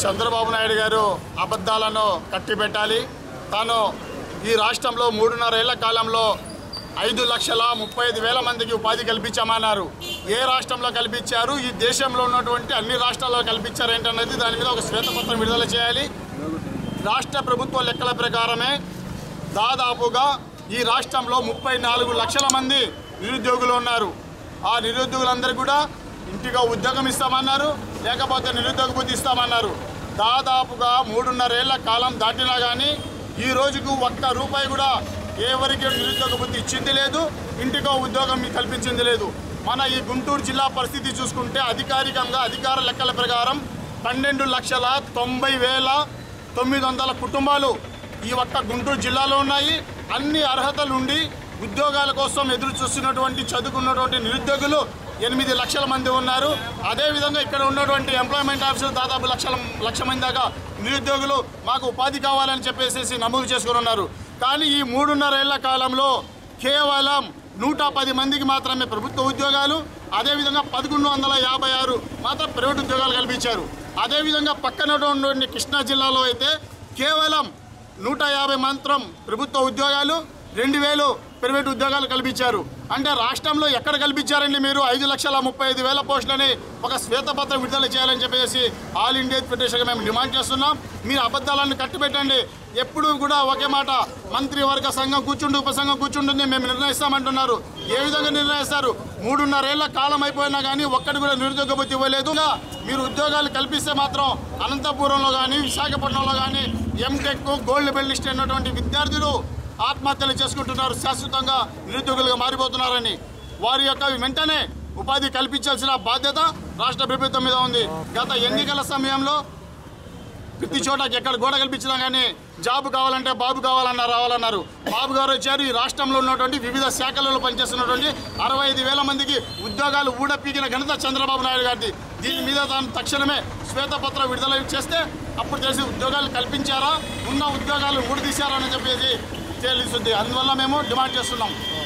చంద్రబాబు నాయుడు గారు అబద్ధాలను కట్టిపెట్టాలి తాను ఈ రాష్ట్రంలో మూడున్నరేళ్ల కాలంలో ఐదు లక్షల ముప్పై ఐదు వేల మందికి ఉపాధి కల్పించామన్నారు ఏ రాష్ట్రంలో కల్పించారు ఈ దేశంలో ఉన్నటువంటి అన్ని రాష్ట్రాల్లో కల్పించారు ఏంటన్నది దాని మీద ఒక శ్వేతపత్రం విడుదల చేయాలి రాష్ట్ర ప్రభుత్వ లెక్కల ప్రకారమే దాదాపుగా ఈ రాష్ట్రంలో ముప్పై నాలుగు లక్షల మంది నిరుద్యోగులు ఉన్నారు ఆ నిరుద్యోగులందరూ కూడా ఇంటిగా ఉద్యోగం ఇస్తామన్నారు లేకపోతే నిరుద్యోగ బుద్ధి ఇస్తామన్నారు దాదాపుగా మూడున్నరేళ్ల కాలం దాటినా కానీ ఈ రోజుకు ఒక్క రూపాయి కూడా ఎవరికి నిరుద్యోగ బుద్ధి ఇచ్చింది లేదు ఇంటికో ఉద్యోగం కల్పించింది లేదు మన ఈ గుంటూరు జిల్లా పరిస్థితి చూసుకుంటే అధికారికంగా అధికార లెక్కల ప్రకారం పన్నెండు లక్షల తొంభై వేల తొమ్మిది వందల కుటుంబాలు ఈ ఒక్క గుంటూరు జిల్లాలో ఉన్నాయి అన్ని అర్హతలు ఉండి ఉద్యోగాల కోసం ఎదురు చూస్తున్నటువంటి చదువుకున్నటువంటి నిరుద్యోగులు ఎనిమిది లక్షల మంది ఉన్నారు అదేవిధంగా ఇక్కడ ఉన్నటువంటి ఎంప్లాయ్మెంట్ ఆఫీసర్ దాదాపు లక్షల లక్ష మంది దాకా నిరుద్యోగులు మాకు ఉపాధి కావాలని చెప్పేసి నమోదు చేసుకుని ఉన్నారు కానీ ఈ మూడున్నరేళ్ల కాలంలో కేవలం నూట పది మందికి మాత్రమే ప్రభుత్వ ఉద్యోగాలు అదేవిధంగా పదకొండు వందల యాభై ఆరు మాత్రం ప్రైవేట్ ఉద్యోగాలు కల్పించారు అదేవిధంగా పక్కన ఉన్నటువంటి కృష్ణా జిల్లాలో అయితే కేవలం నూట యాభై మాత్రం ప్రభుత్వ ఉద్యోగాలు రెండు వేలు ప్రైవేట్ ఉద్యోగాలు కల్పించారు అంటే రాష్ట్రంలో ఎక్కడ కల్పించారండి మీరు ఐదు లక్షల ముప్పై ఐదు వేల పోస్టులని ఒక శ్వేతపత్రం విడుదల చేయాలని చెప్పేసి ఆల్ ఇండియా ఫెడరేషన్గా మేము డిమాండ్ చేస్తున్నాం మీరు అబద్ధాలను కట్టిపెట్టండి ఎప్పుడు కూడా ఒకే మాట మంత్రివర్గ సంఘం కూర్చుండి ఉపసంఘం కూర్చుంటుంది మేము నిర్ణయిస్తామంటున్నారు ఏ విధంగా నిర్ణయిస్తారు మూడున్నరేళ్ల కాలం అయిపోయినా కానీ ఒక్కటి కూడా నిరుద్యోగ బుద్ధి ఇవ్వలేదు ఇంకా మీరు ఉద్యోగాలు కల్పిస్తే మాత్రం అనంతపురంలో కానీ విశాఖపట్నంలో కానీ ఎంటెక్ గోల్డ్ మెడలిస్ట్ అయినటువంటి విద్యార్థులు ఆత్మహత్యలు చేసుకుంటున్నారు శాశ్వతంగా నిరుద్యోగులుగా మారిపోతున్నారని వారి యొక్క వెంటనే ఉపాధి కల్పించాల్సిన బాధ్యత రాష్ట్ర ప్రభుత్వం మీద ఉంది గత ఎన్నికల సమయంలో ప్రతి చోట ఎక్కడ గోడ కల్పించినా కానీ జాబ్ కావాలంటే బాబు కావాలన్నా రావాలన్నారు బాబు గారు వచ్చారు ఈ రాష్ట్రంలో ఉన్నటువంటి వివిధ శాఖలలో పనిచేస్తున్నటువంటి అరవై ఐదు వేల మందికి ఉద్యోగాలు ఊడపీకిన ఘనత చంద్రబాబు నాయుడు గారిది దీని మీద తాను తక్షణమే శ్వేతపత్రం విడుదల చేస్తే అప్పుడు తెలిసి ఉద్యోగాలు కల్పించారా ఉన్న ఉద్యోగాలు ఊడదీశారా అని చెప్పేసి తెలుస్తుంది అందువల్ల మేము డిమాండ్ చేస్తున్నాం